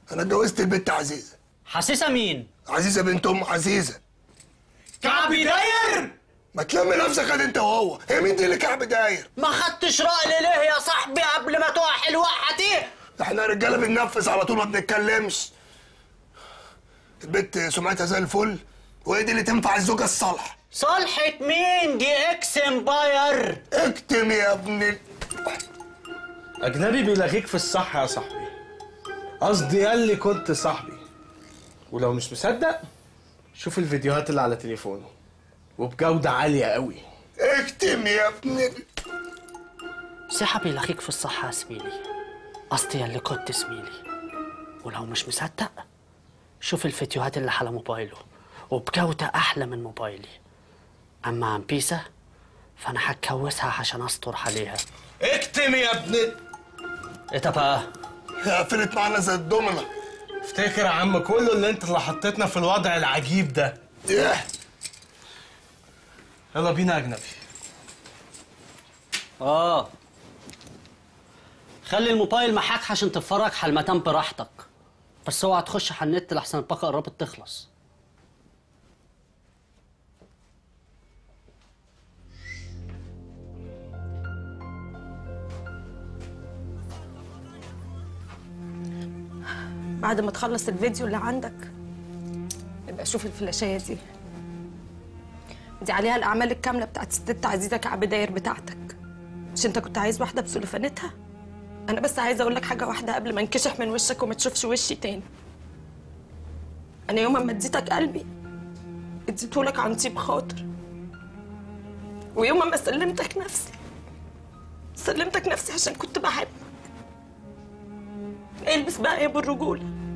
انا اتجوزت البنت عزيزه حاسسها مين؟ عزيزه بنت ام عزيزه كعبي داير ما تلم نفسك قد انت وهو هي مين دي اللي كعب داير ما خدتش رأي ليه يا صاحبي قبل ما تقع الوقعة دي احنا رجاله بننفذ على طول ما بنتكلمش البنت سمعتها زي الفل وهي دي اللي تنفع الزوجه الصالحه صالحة مين دي اكس امباير اكتم يا ابن ال... أجنبي بيلاغيك في الصح يا صاحبي قصدي ياللي كنت صاحبي ولو مش مصدق شوف الفيديوهات اللي على تليفونه وبجودة عالية قوي اكتم يا ابن ال... سحب يلاقيك في الصحة يا زميلي قصدي اللي كنت زميلي ولو مش مصدق شوف الفيديوهات اللي على موبايله وبجودة أحلى من موبايلي أما عن بيسا فأنا هتجوزها عشان أستر عليها اكتم يا ابن ال- إيه ده بقى؟ هي قفلت معانا زي الدومنة افتكر يا عم كله اللي انت اللي حطيتنا في الوضع العجيب ده ايه يلا بينا يا أجنبي آه خلي الموبايل معاك عشان تتفرج على المتام براحتك بس اوعى تخش على النت لحسن الباقة قربت تخلص بعد ما تخلص الفيديو اللي عندك يبقى شوف الفلاشية دي دي عليها الأعمال الكاملة بتاعت الست عزيزة كعب داير بتاعتك مش انت كنت عايز واحدة بسلفانتها أنا بس عايزة أقول لك حاجة واحدة قبل ما انكشح من وشك وما تشوفش وشي تاني أنا يوم ما اديتك قلبي اديتهولك عن طيب خاطر ويوم ما سلمتك نفسي سلمتك نفسي عشان كنت بحبك البس بقى يا ابو الرجوله